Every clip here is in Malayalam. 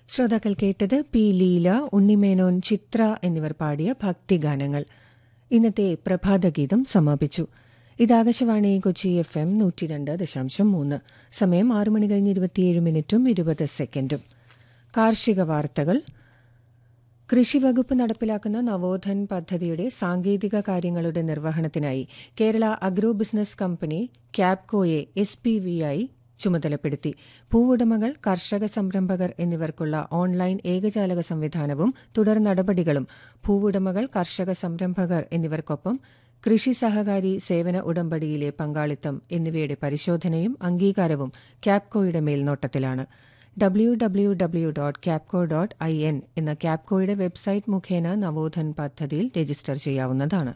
ശ്രോതാക്കൾ കേട്ടത് പി ലീല ഉണ്ണിമേനോൻ ചിത്ര എന്നിവർ പാടിയ ഭക്തിഗാനങ്ങൾ ഇന്നത്തെ പ്രഭാതഗീതം സമാപിച്ചു ഇത് ആകാശവാണി കൊച്ചി എഫ് എം നൂറ്റി രണ്ട് ദശാംശം മൂന്ന് സമയം ആറ് മണി കഴിഞ്ഞ് ഇരുപത്തിയേഴ് മിനിറ്റും ഇരുപത് സെക്കൻഡും കാർഷിക വാർത്തകൾ കൃഷിവകുപ്പ് നടപ്പിലാക്കുന്ന നവോധൻ പദ്ധതിയുടെ സാങ്കേതിക കാര്യങ്ങളുടെ നിർവഹണത്തിനായി കേരള അഗ്രോ ബിസിനസ് കമ്പനി ക്യാബ്കോയെ എസ് പി വി ആയി ചുമതലപ്പെടുത്തി ഭൂവുടമകൾ കർഷക സംരംഭകർ എന്നിവർക്കുള്ള ഓൺലൈൻ ഏകജാലക സംവിധാനവും തുടർ നടപടികളും ഭൂവുടമകൾ കർഷക സംരംഭകർ എന്നിവർക്കൊപ്പം കൃഷി സഹകാരി സേവന ഉടമ്പടിയിലെ പങ്കാളിത്തം എന്നിവയുടെ പരിശോധനയും അംഗീകാരവും ക്യാപ്കോയുടെ മേൽനോട്ടത്തിലാണ് W W W dot KABCO dot I N എന്ന ക്യാപ്കോയുടെ വെബ്സൈറ്റ് മുഖേന നവോധൻ പദ്ധതിയിൽ രജിസ്റ്റർ ചെയ്യാവുന്നതാണ്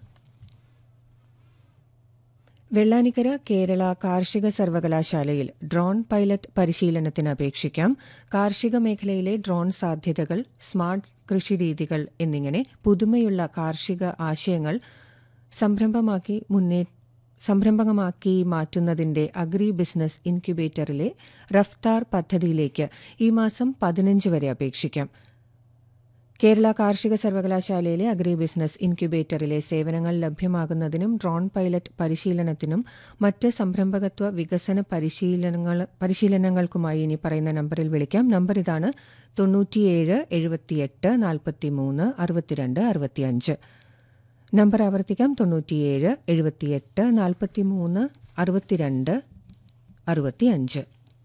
വെള്ളാനിക്കര കേരള കാർഷിക സർവകലാശാലയിൽ ഡ്രോൺ പൈലറ്റ് പരിശീലനത്തിന് അപേക്ഷിക്കാം കാർഷിക മേഖലയിലെ ഡ്രോൺ സാധ്യതകൾ സ്മാർട്ട് കൃഷിരീതികൾ എന്നിങ്ങനെ പുതുമയുള്ള കാർഷിക ആശയങ്ങൾ സംരംഭമാക്കി മുന്നേ സംരംഭകമാക്കി മാറ്റുന്നതിന്റെ അഗ്രി ബിസിനസ് ഇൻക്യുബേറ്ററിലെ റഫ്താർ പദ്ധതിയിലേക്ക് ഈ മാസം പതിനഞ്ച് വരെ അപേക്ഷിക്കാം കേരള കാർഷിക സർവകലാശാലയിലെ അഗ്രി ബിസിനസ് ഇൻക്യുബേറ്ററിലെ സേവനങ്ങൾ ലഭ്യമാകുന്നതിനും ഡ്രോൺ പൈലറ്റ് പരിശീലനത്തിനും മറ്റ് സംരംഭകത്വ വികസന പരിശീലനങ്ങൾ പരിശീലനങ്ങൾക്കുമായി ഇനി പറയുന്ന നമ്പറിൽ വിളിക്കാം നമ്പർ ഇതാണ് തൊണ്ണൂറ്റിയേഴ് എഴുപത്തിയെട്ട് നാൽപ്പത്തിമൂന്ന് അറുപത്തിരണ്ട് അറുപത്തിയഞ്ച് നമ്പർ ആവർത്തിക്കാം തൊണ്ണൂറ്റിയേഴ് എഴുപത്തിയെട്ട് നാൽപ്പത്തിമൂന്ന് അറുപത്തിരണ്ട് അറുപത്തിയഞ്ച്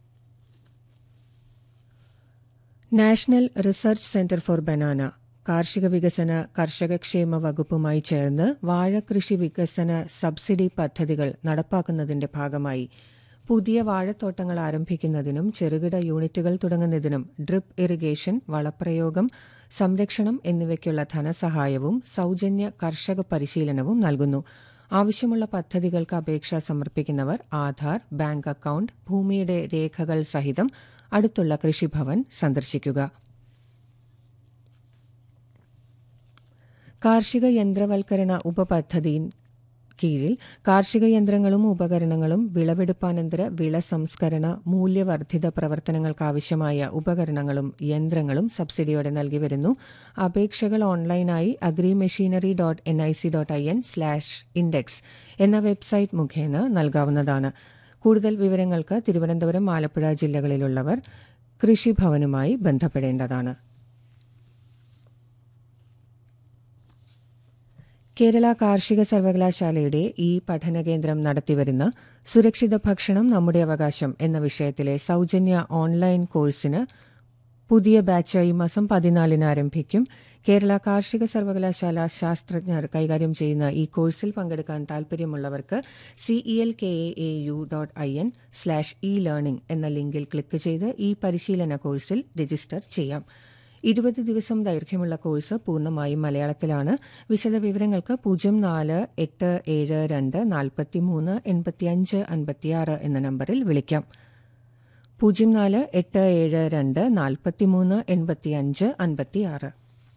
national research centre for banana കാർഷിക വികസന കർഷകക്ഷേമ വകുപ്പുമായി ചേർന്ന് വാഴകൃഷി വികസന സബ്സിഡി പദ്ധതികൾ നടപ്പാക്കുന്നതിന്റെ ഭാഗമായി പുതിയ വാഴത്തോട്ടങ്ങൾ ആരംഭിക്കുന്നതിനും ചെറുകിട യൂണിറ്റുകൾ തുടങ്ങുന്നതിനും ഡ്രിപ്പ് ഇറിഗേഷൻ വളപ്രയോഗം സംരക്ഷണം എന്നിവയ്ക്കുള്ള ധനസഹായവും സൌജന്യ കർഷക പരിശീലനവും നൽകുന്നു ആവശ്യമുള്ള പദ്ധതികൾക്ക് അപേക്ഷ സമർപ്പിക്കുന്നവർ ആധാർ ബാങ്ക് അക്കൌണ്ട് ഭൂമിയുടെ രേഖകൾ സഹിതം അടുത്തുള്ള കൃഷിഭവൻ സന്ദർശിക്കുക കാർഷിക യന്ത്രവൽക്കരണ ഉപപദ്ധതി കീഴിൽ കാർഷിക യന്ത്രങ്ങളും ഉപകരണങ്ങളും വിളവെടുപ്പാനന്തര വിള സംസ്കരണ മൂല്യവർദ്ധിത പ്രവർത്തനങ്ങൾക്കാവശ്യമായ ഉപകരണങ്ങളും യന്ത്രങ്ങളും സബ്സിഡിയോടെ നൽകി വരുന്നു അപേക്ഷകൾ ഓൺലൈനായി agri machinery dot N I C dot I N slash index എന്ന വെബ്സൈറ്റ് മുഖേന നൽകാവുന്നതാണ് കൂടുതൽ വിവരങ്ങൾക്ക് തിരുവനന്തപുരം ആലപ്പുഴ ജില്ലകളിലുള്ളവർ കൃഷിഭവനുമായി ബന്ധപ്പെടേണ്ടതാണ് കേരള കാർഷിക സർവകലാശാലയുടെ ഈ പഠനകേന്ദ്രം നടത്തിവരുന്ന സുരക്ഷിത ഭക്ഷണം നമ്മുടെ അവകാശം എന്ന വിഷയത്തിലെ സൌജന്യ ഓൺലൈൻ കോഴ്സിന് പുതിയ ബാച്ച് ഈ മാസം പതിനാലിന് ആരംഭിക്കും കേരള കാർഷിക സർവകലാശാല ശാസ്ത്രജ്ഞർ കൈകാര്യം ചെയ്യുന്ന ഈ കോഴ്സിൽ പങ്കെടുക്കാൻ താൽപര്യമുള്ളവർക്ക് CEL K A U dot I N slash e learning എന്ന ലിങ്കിൽ ക്ലിക്ക് ചെയ്ത് ഈ പരിശീലന കോഴ്സിൽ രജിസ്റ്റർ ചെയ്യാം ഇരുപത് ദിവസം ദൈർഘ്യമുള്ള കോഴ്സ് പൂർണ്ണമായും മലയാളത്തിലാണ് വിശദവിവരങ്ങൾക്ക് പൂജ്യം നാല് എട്ട് ഏഴ് രണ്ട് നാൽപ്പത്തിമൂന്ന് എൺപത്തിയഞ്ച് അൻപത്തിയാറ് എന്ന നമ്പറിൽ വിളിക്കാം പൂജ്യം നാല് എട്ട് ഏഴ് രണ്ട് നാൽപ്പത്തിമൂന്ന് എൺപത്തിയഞ്ച് അൻപത്തിയാറ്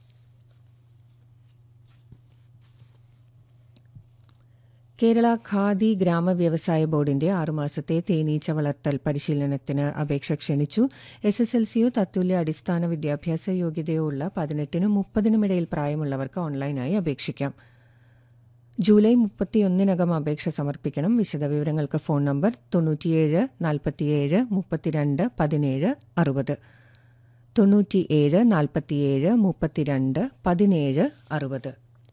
കേരള ഖാദി ഗ്രാമ വ്യവസായ ബോർഡിന്റെ ആറുമാസത്തെ തേനീച്ച വളർത്തൽ പരിശീലനത്തിന് അപേക്ഷ ക്ഷണിച്ചു എസ് എസ് എൽ സിയോ തത്തുല്യ അടിസ്ഥാന വിദ്യാഭ്യാസ യോഗ്യതയോ ഉള്ള പതിനെട്ടിനും മുപ്പതിനും ഇടയിൽ പ്രായമുള്ളവർക്ക് ഓൺലൈനായി അപേക്ഷിക്കാം ജൂലൈ മുപ്പത്തിയൊന്നിനകം അപേക്ഷ സമർപ്പിക്കണം വിശദവിവരങ്ങൾക്ക് ഫോൺ നമ്പർ തൊണ്ണൂറ്റിയേഴ് നാൽപ്പത്തിയേഴ് മുപ്പത്തിരണ്ട് പതിനേഴ് അറുപത് തൊണ്ണൂറ്റിയേഴ് നാൽപ്പത്തിയേഴ് മുപ്പത്തിരണ്ട് പതിനേഴ് അറുപത്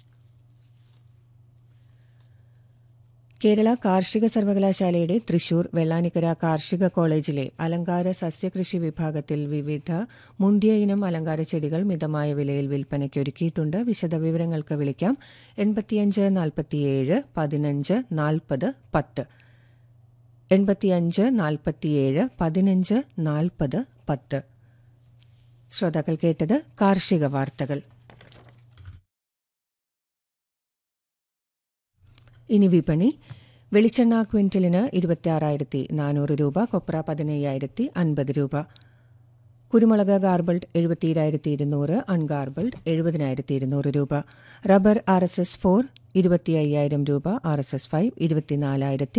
കേരള കാർഷിക സർവകലാശാലയുടെ തൃശൂർ വെള്ളാനിക്കര കാർഷിക കോളേജിലെ അലങ്കാര സസ്യകൃഷി വിഭാഗത്തിൽ വിവിധ മുന്തിയ ഇനം അലങ്കാര ചെടികൾ മിതമായ വിലയിൽ വിൽപ്പനയ്ക്ക് ഒരുക്കിയിട്ടുണ്ട് വിശദവിവരങ്ങൾക്ക് വിളിക്കാം എൺപത്തിയഞ്ച് നാൽപ്പത്തിയേഴ് പതിനഞ്ച് നാൽപ്പത് പത്ത് എൺപത്തിയഞ്ച് നാൽപ്പത്തിയേഴ് പതിനഞ്ച് നാൽപ്പത് പത്ത് ശ്രോതാക്കൾ കേട്ടത് കാർഷിക വാർത്തകൾ ഇനി വിപണി വെളിച്ചെണ്ണ ക്വിന്റലിന് ഇരുപത്തിയാറായിരത്തി നാനൂറ് രൂപ കൊപ്ര പതിനയ്യായിരത്തി അൻപത് രൂപ കുരുമുളക് ഗാർബിൾഡ് എഴുപത്തിയേഴായിരത്തി ഇരുന്നൂറ് അൺഗാർബിൾഡ് എഴുപതിനായിരത്തി ഇരുന്നൂറ് രൂപ rubber R S S four ഇരുപത്തി അയ്യായിരം രൂപ ആർ എസ് എസ് ഫൈവ് ഇരുപത്തിനാലായിരത്തി